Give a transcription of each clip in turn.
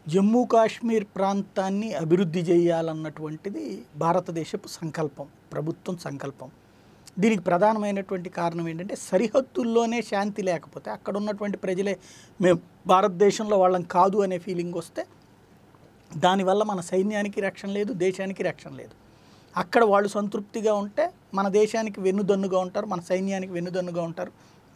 జమ్మూ కాశ్మీర్ ప్రాంతాన్ని అభివృద్ధి చేయాలన్నటువంటిది భారతదేశపు సంకల్పం ప్రభుత్వం సంకల్పం దీనికి ప్రధానమైనటువంటి కారణం ఏంటంటే సరిహద్దుల్లోనే శాంతి లేకపోతే అక్కడ ఉన్నటువంటి ప్రజలే మేము భారతదేశంలో వాళ్ళం కాదు అనే ఫీలింగ్ వస్తే దానివల్ల మన సైన్యానికి రక్షణ లేదు దేశానికి రక్షణ లేదు అక్కడ వాళ్ళు సంతృప్తిగా ఉంటే మన దేశానికి వెన్నుదన్నుగా ఉంటారు మన సైన్యానికి వెన్నుదన్నుగా ఉంటారు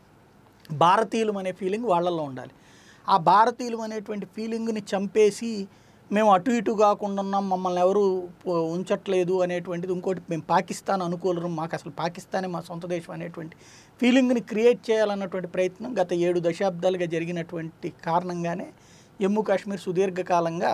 భారతీయులు అనే ఫీలింగ్ వాళ్ళల్లో ఉండాలి ఆ భారతీయులు అనేటువంటి ఫీలింగ్ని చంపేసి మేము అటు ఇటు కాకుండా ఉన్నాం మమ్మల్ని ఎవరు పో- ఉంచట్లేదు అనేటువంటిది ఇంకోటి మేము పాకిస్తాన్ అనుకూలరు మాకు అసలు పాకిస్తానే మా సొంత దేశం అనేటువంటి ఫీలింగ్ని క్రియేట్ చేయాలన్నటువంటి ప్రయత్నం గత ఏడు దశాబ్దాలుగా జరిగినటువంటి కారణంగానే జమ్మూ కాశ్మీర్ సుదీర్ఘకాలంగా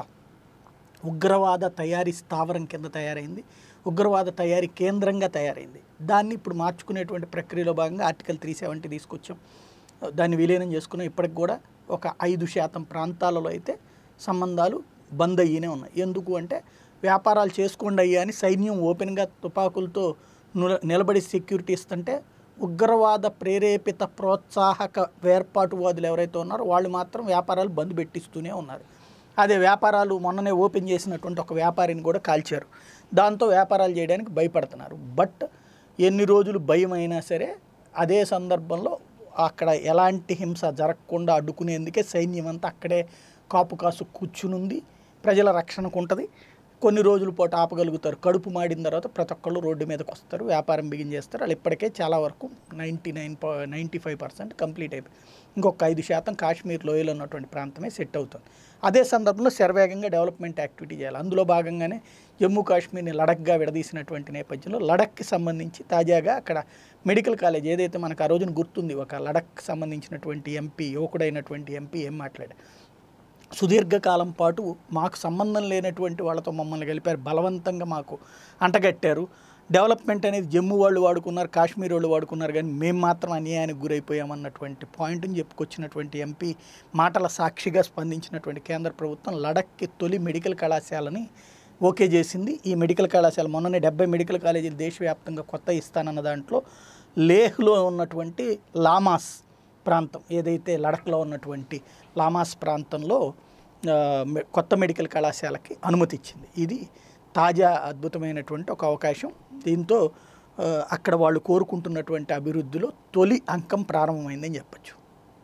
ఉగ్రవాద తయారీ స్థావరం కింద తయారైంది ఉగ్రవాద తయారీ కేంద్రంగా తయారైంది దాన్ని ఇప్పుడు మార్చుకునేటువంటి ప్రక్రియలో భాగంగా ఆర్టికల్ త్రీ సెవెంటీ తీసుకొచ్చాం దాన్ని విలీనం చేసుకున్నాం ఇప్పటికి కూడా ఒక ఐదు శాతం ప్రాంతాలలో అయితే సంబంధాలు బంద్ అయ్యినే ఉన్నాయి ఎందుకు అంటే వ్యాపారాలు చేసుకోండి అయ్యా అని సైన్యం ఓపెన్గా తుపాకులతో నుల- నిలబడి సెక్యూరిటీ ఇస్తుంటే ఉగ్రవాద ప్రేరేపిత ప్రోత్సాహక వేర్పాటువాదులు ఎవరైతే ఉన్నారో వాళ్ళు మాత్రం వ్యాపారాలు బంద్ పెట్టిస్తూనే ఉన్నారు అదే వ్యాపారాలు మొన్ననే ఓపెన్ చేసినటువంటి ఒక వ్యాపారిని కూడా కాల్చారు దాంతో వ్యాపారాలు చేయడానికి భయపడుతున్నారు బట్ ఎన్ని రోజులు భయం అయినా సరే అదే సందర్భంలో అక్కడ ఎలాంటి హింస జరగకుండా అడ్డుకునేందుకే సైన్యం అంతా అక్కడే కాపు కాసు కూర్చునుంది ప్రజల రక్షణకు ఉంటుంది కొన్ని రోజుల పాటు ఆపగలుగుతారు కడుపు మాడిన తర్వాత ప్రతి ఒక్కళ్ళు రోడ్డు మీదకి వస్తారు వ్యాపారం బిగిన్ చేస్తారు వాళ్ళు ఇప్పటికే చాలా వరకు ninety nine ninety five percent complete అయిపోయి ఇంకొక ఐదు శాతం కాశ్మీర్ లోయలో ఉన్నటువంటి ప్రాంతమే సెట్ అవుతుంది అదే సందర్భంలో శరవేగంగా డెవలప్మెంట్ యాక్టివిటీ చేయాలి అందులో భాగంగానే జమ్మూ కాశ్మీర్ని లడఖ్గా విడదీసినటువంటి నేపథ్యంలో లడఖ్కి సంబంధించి తాజాగా అక్కడ మెడికల్ కాలేజ్ ఏదైతే మనకు ఆ రోజున గుర్తుంది ఒక లడఖ్కి సంబంధించినటువంటి ఎంపీ యువకుడైనటువంటి ఎంపీ ఏం మాట్లాడారు సుదీర్ఘకాలం పాటు మాకు సంబంధం లేనటువంటి వాళ్ళతో మమ్మల్ని కలిపారు బలవంతంగా మాకు అంటగట్టారు డెవలప్మెంట్ అనేది జమ్మూ వాళ్ళు వాడుకున్నారు కాశ్మీర్ వాళ్ళు వాడుకున్నారు కానీ మేము మాత్రం అన్యాయానికి గురైపోయామన్నటువంటి పాయింట్ని చెప్పుకొచ్చినటువంటి ఎంపీ మాటల సాక్షిగా స్పందించినటువంటి కేంద్ర ప్రభుత్వం లడఖ్కి తొలి మెడికల్ కళాశాలని ఓకే చేసింది ఈ మెడికల్ కళాశాల మొన్ననే డెబ్బై మెడికల్ కాలేజీలు దేశవ్యాప్తంగా కొత్త ఇస్తానన్న దాంట్లో లేహ్లో ఉన్నటువంటి లామాస్ ప్రాంతం ఏదైతే లడఖ్లో ఉన్నటువంటి లామాస్ ప్రాంతంలో ఆ, మె- కొత్త మెడికల్ కళాశాలకి అనుమతి ఇచ్చింది ఇది తాజా అద్భుతమైనటువంటి ఒక అవకాశం దీంతో ఆ, అక్కడ వాళ్ళు కోరుకుంటున్నటువంటి అభివృద్ధిలో తొలి అంకం ప్రారంభమైందని చెప్పచ్చు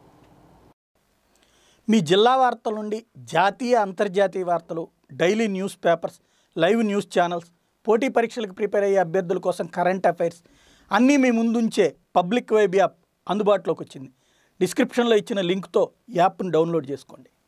మీ జిల్లా వార్తల నుండి జాతీయ అంతర్జాతీయ వార్తలు daily news papers live news channels పోటీ పరీక్షలకు ప్రిపేర్ అయ్యే అభ్యర్థుల కోసం కరెంట్ అఫైర్స్ అన్నీ మీ ముందుంచే పబ్లిక్ వెబ్ యాప్ అందుబాటులోకి వచ్చింది డిస్క్రిప్షన్లో ఇచ్చిన లింక్తో యాప్ను డౌన్లోడ్ చేసుకోండి